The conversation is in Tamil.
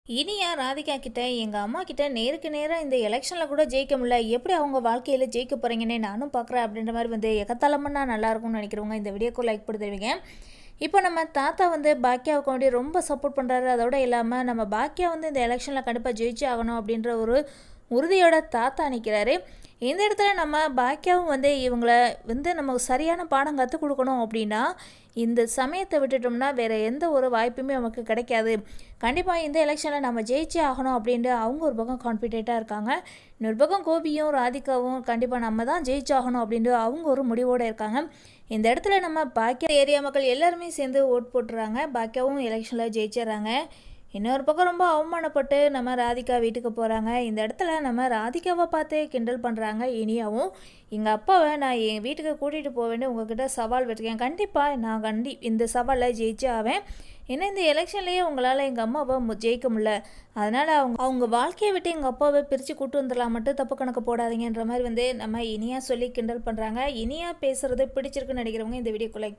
இனியா ராதிகா கிட்ட எங்கள் அம்மா கிட்ட நேருக்கு நேராக இந்த எலெக்ஷனில் கூட ஜெயிக்க முடியல எப்படி அவங்க வாழ்க்கையில் ஜெயிக்க போகிறீங்கன்னு நானும் பார்க்குறேன் அப்படின்ற மாதிரி வந்து எகத்தலமன்னா நல்லா இருக்கும்னு நினைக்கிறவங்க இந்த வீடியோக்கு லைக் பண்ணி தருவீங்க இப்போ நம்ம தாத்தா வந்து பாக்கியாவுக்கு வேண்டி ரொம்ப சப்போர்ட் பண்ணுறாரு அதோட இல்லாமல் நம்ம பாக்கியா வந்து இந்த எலெக்ஷனில் கண்டிப்பாக ஜெயிச்சு ஆகணும் அப்படின்ற ஒரு உறுதியோட தாத்தா நிற்கிறாரு இந்த இடத்துல நம்ம பாக்கியாவும் வந்து இவங்கள வந்து நமக்கு சரியான பாடம் கற்றுக் கொடுக்கணும் அப்படின்னா இந்த சமயத்தை விட்டுட்டோம்னா வேறு எந்த ஒரு வாய்ப்புமே நமக்கு கிடைக்காது கண்டிப்பாக இந்த எலெக்ஷனில் நம்ம ஜெயிச்சே ஆகணும் அப்படின்ட்டு அவங்க ஒரு பக்கம் கான்ஃபிடென்ட்டாக இருக்காங்க இன்னொரு பக்கம் கோபியும் ராதிகாவும் கண்டிப்பாக நம்ம தான் ஜெயிச்சாகணும் அப்படின்ட்டு அவங்க ஒரு முடிவோடு இருக்காங்க இந்த இடத்துல நம்ம பாக்கியா ஏரியா மக்கள் எல்லாருமே சேர்ந்து ஓட் போட்டுறாங்க பாக்கியாவும் எலெக்ஷனில் ஜெயிச்சிடுறாங்க இன்னொரு பக்கம் ரொம்ப அவமானப்பட்டு நம்ம ராதிகா வீட்டுக்கு போகிறாங்க இந்த இடத்துல நம்ம ராதிகாவை பார்த்து கிண்டல் பண்ணுறாங்க இனியாவும் எங்கள் அப்பாவை நான் என் வீட்டுக்கு கூட்டிகிட்டு போவேன்னு உங்ககிட்ட சவால் விட்டுருக்கேன் கண்டிப்பாக நான் கண்டி இந்த சவாலில் ஜெயிச்சு ஆவேன் ஏன்னா இந்த எலெக்ஷன்லேயே உங்களால் எங்கள் அம்மாவை மு- ஜெயிக்க முடியல அதனால் அவங்க அவங்க வாழ்க்கையை விட்டு எங்கள் அப்பாவை பிரித்து கூட்டு வந்துடலாம் மட்டும் தப்பு கணக்கு போடாதீங்கன்ற மாதிரி வந்து நம்ம இனியா சொல்லி கிண்டல் பண்ணுறாங்க இனியா பேசுகிறது பிடிச்சிருக்குன்னு நினைக்கிறவங்க இந்த வீடியோக்குள்ளே